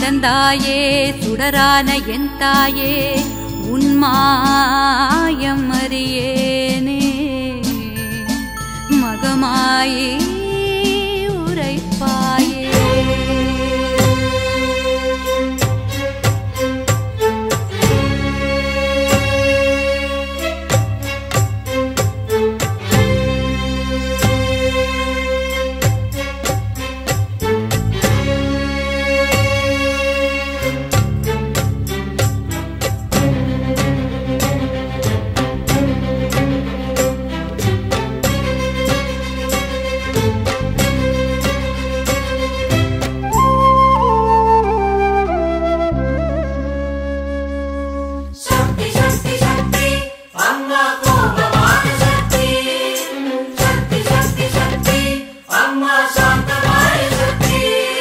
எந்தந்தாயே சுடரான என் தாயே உன்மாயம் அறியேனே மகமாயே உரைப்பாயே சக்தி சக்தி சக்தி அம்மா கோபமான சக்தி சக்தி சக்தி சக்தி அம்மா சாந்தமான சக்தி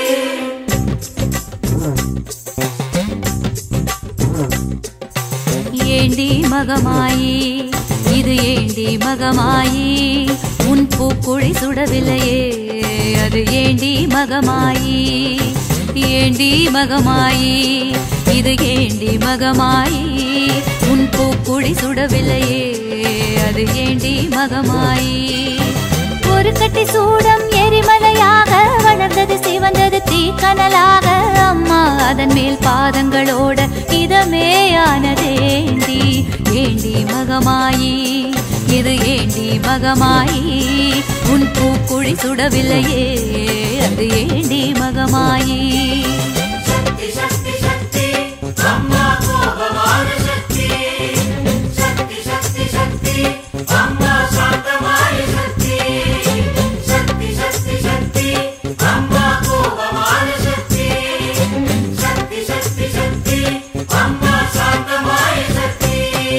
ஏண்டி மகமாயி இது ஏண்டி மகமாயி உன் பூக்குழி சுடவில்லையே அது ஏண்டி மகமாயி ஏண்டி மகமாயி இது ஏண்டி மகமாயி உன் பூக்குழி சுடவில்லையே அது ஏண்டி மகமாயி ஒரு கட்டி சூடம் எரிமலையாக வளர்ந்தது சிவந்தது தீக்கனலாக அம்மா அதன் மேல் பாதங்களோட இதமே ஆனதேண்டி ஏண்டி மகமாயி இது ஏண்டி மகமாயி உன் பூக்குழி சுடவில்லையே அது ஏண்டி மகமாயி சக்தி சக்தி சக்தி அம்மா கோபமான சக்தி சக்தி சக்தி சக்தி அம்மா சாந்தமான சக்தி சக்தி சக்தி சக்தி அம்மா கோபமான சக்தி சக்தி சக்தி சக்தி அம்மா சாந்தமான சக்தி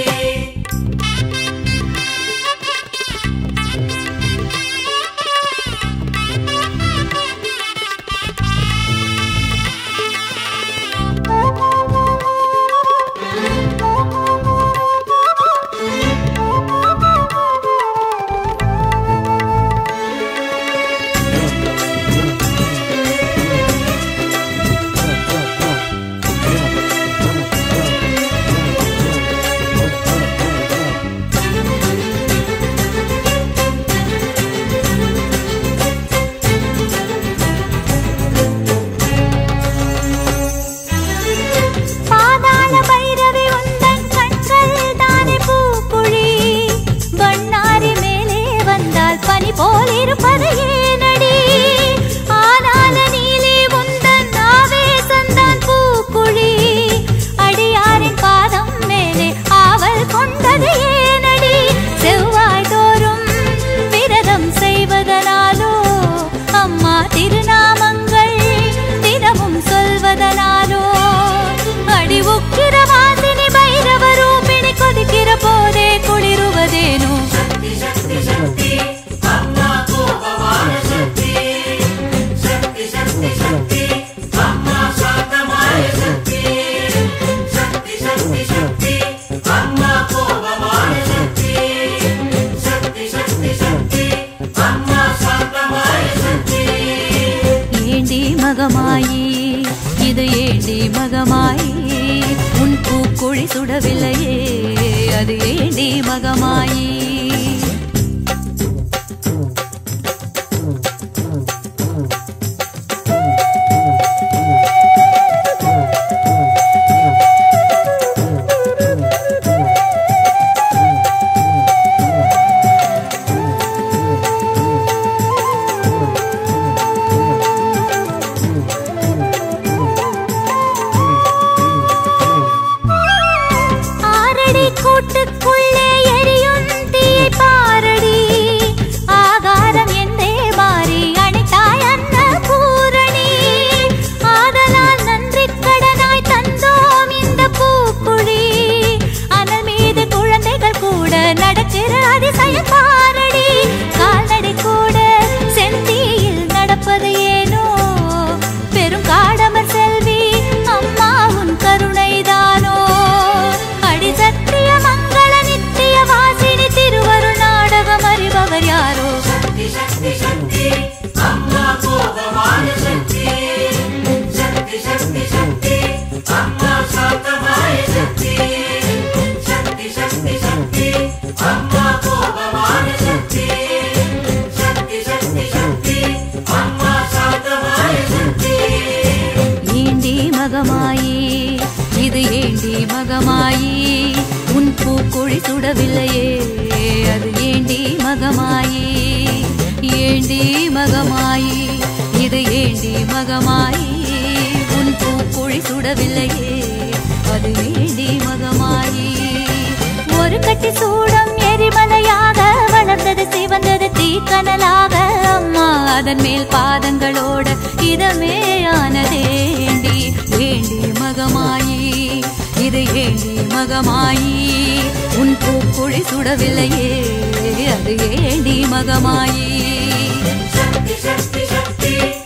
பாதாள பைரவி உந்தன் கண்கள் தானே பூக்குழி வண்ணாரி மேலே வந்தால் பனி போல் இருப்பது ஏனடி ஆனால நீலி உந்தன் ஆவேசந்தான் பூக்குழி அடியாரின் பாதம் மேலே ஆவல் கொண்டது ஏனடி செவ்வாய் தோறும் விரதம் செய்வதனாலோ அம்மா திருநாமங்கள் தினமும் சொல்வதனாலோ அடி உக்கிர வாசினி பைரவ ரூபிணி கொதிக்கிற போதே குளிருவதேனோ சக்தி சக்தி சக்தி அம்மா கோபமான சக்தி சக்தி சக்தி சக்தி அம்மா சாந்தமான சக்தி சக்தி சக்தி சக்தி அம்மா கோபமான சக்தி சக்தி சக்தி சக்தி அம்மா சாந்தமான சக்தி ஏண்டி மகமாயி இது ஏண்டி மகமாயி உன் பூக்குழி சுடவில்லையே அது ஏண்டி மகமாயி ஆரடி கூட்டுக்குள்ளே எரியும் தீயை மகமாயி உன் பூக்குழி சுடவில்லையே அது ஏண்டி மகமாயி ஏண்டி மகமாயி இது ஏண்டி மகமாயி உன் பூக்குழி சுடவில்லையே அது ஏண்டி மகமாயி ஒரு கட்டி சூடம் எரிமலையாக வளர்ந்தது சிவந்தது தீக்கனலாக அம்மா அதன் மேல் பாதங்களோட இதமே ஆனதேண்டி ஏண்டி மகமாயி இது ஏண்டி மகமாயி உன் பூக்குழி சுடவில்லையே அது ஏண்டி மகமாயி சக்தி சக்தி சக்தி